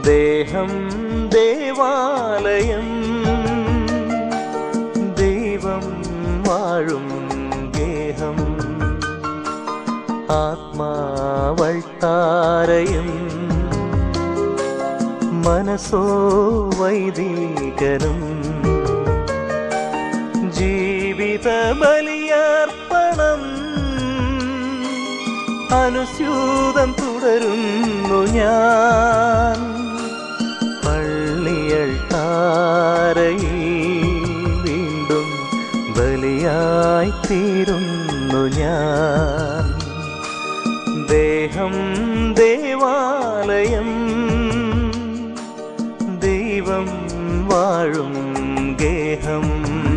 ദേഹം ദേവാലയം ദൈവം വാഴും ഗേഹം ആത്മാവൾത്താരയും മനസ്സോ വൈദികനും ജീവിത ബലിയർപ്പണം അനുസ്യൂതം തുടരുന്നു ഞാൻ പള്ളിയൾ താരയിൽ വീണ്ടും ബലിയായി തീരുന്നു ഞാൻ ദേഹം ദേവാലയം ദൈവം വാഴും ഗേഹം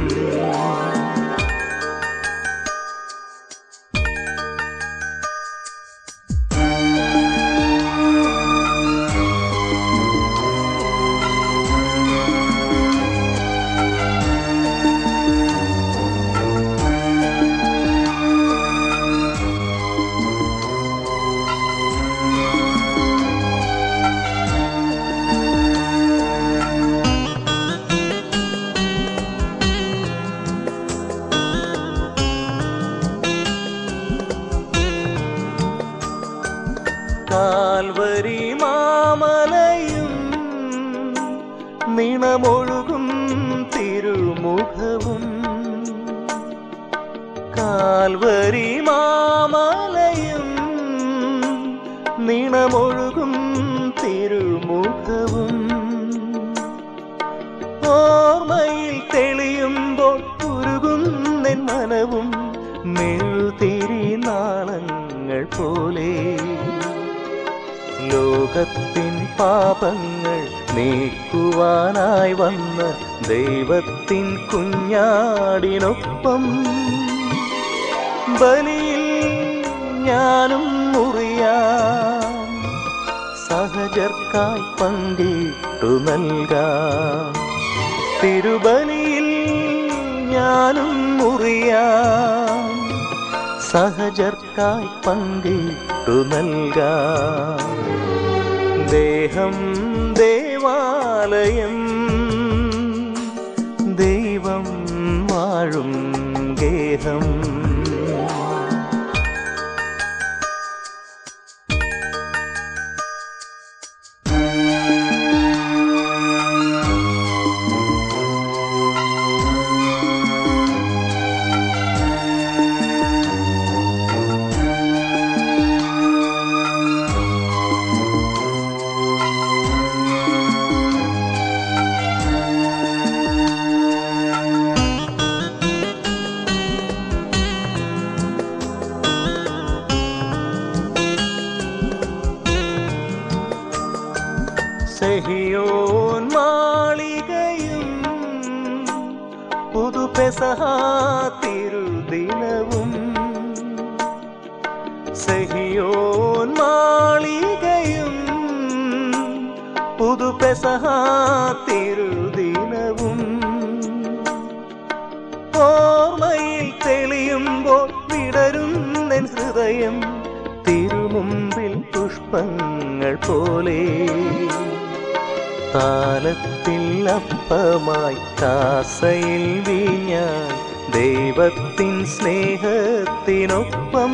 കാൽവരി മാമലയും നിണമൊഴുകും തിരുമുഖവും കാൽവരി മാമലയും നിണമൊഴുകും തിരുമുഖവും ഓർമ്മയിൽ തെളിയുമ്പോൾ ഉരുകുന്നെൻ മനവും മെഴുതിരി നാളങ്ങൾ പോലെ ലോകത്തിൻ പാപങ്ങൾ നീക്കുവാനായി വന്ന ദൈവത്തിൻ കുഞ്ഞാടിനൊപ്പം ബലിയിൽ ഞാനും മുറിയാം സഹജർക്കായി പങ്കിട്ടു നൽകാം തിരുബലിയിൽ ഞാനും മുറിയാം സഹജർക്കായി പങ്കിട്ടു നൽകാം ദേഹം ദേവാലയം ദൈവം വാഴും ഗേഹം സെഹിയോൻ മാളികയും പുതുപെസഹ തിരുദിനവും സെഹിയോൻ മാളികയും പുതുപെസഹ തിരുദിനവും ഓർമ്മയിൽ തെളിയുമ്പോൾ വിടരുന്നെൻ ഹൃദയം തിരുമുമ്പിൽ പുഷ്പങ്ങൾ പോലെ താലത്തിൽ അപ്പമായി കാസയിൽ വീഞ്ഞാൻ ദൈവത്തിൻ സ്നേഹത്തിനൊപ്പം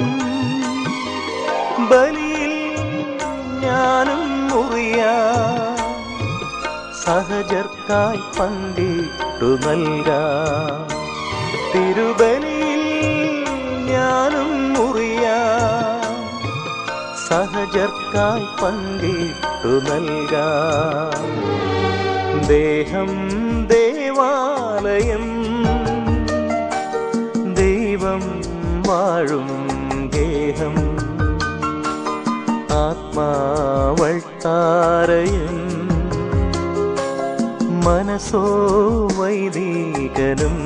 ബലിയിൽ ഞാനും മുറിയാം സഹജർക്കായി പങ്കിട്ടു നൽകാം തിരുബലിയിൽ ഞാനും മുറിയാം സഹജർക്കായി പങ്കിട്ടു നൽകാം ദേഹം ദേവാലയം ദൈവം വാഴും ഗേഹം ആത്മാവൾത്താരയും മനസ്സോ വൈദികനും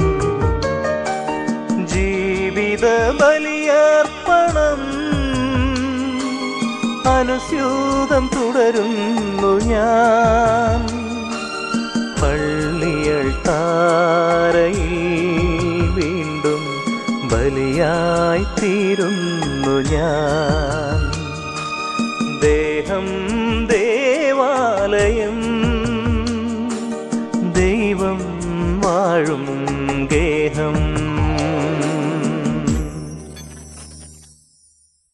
ജീവിത ബലിയർപ്പണം അനുസ്യൂതം തുടരുന്നു ഞാൻ പള്ളിയൾ താരയിൽ വീണ്ടും ബലിയായി തീരുന്നു ഞാൻ ദേഹം ദേവാലയം ആലയം ദൈവം വാഴും ഗേഹം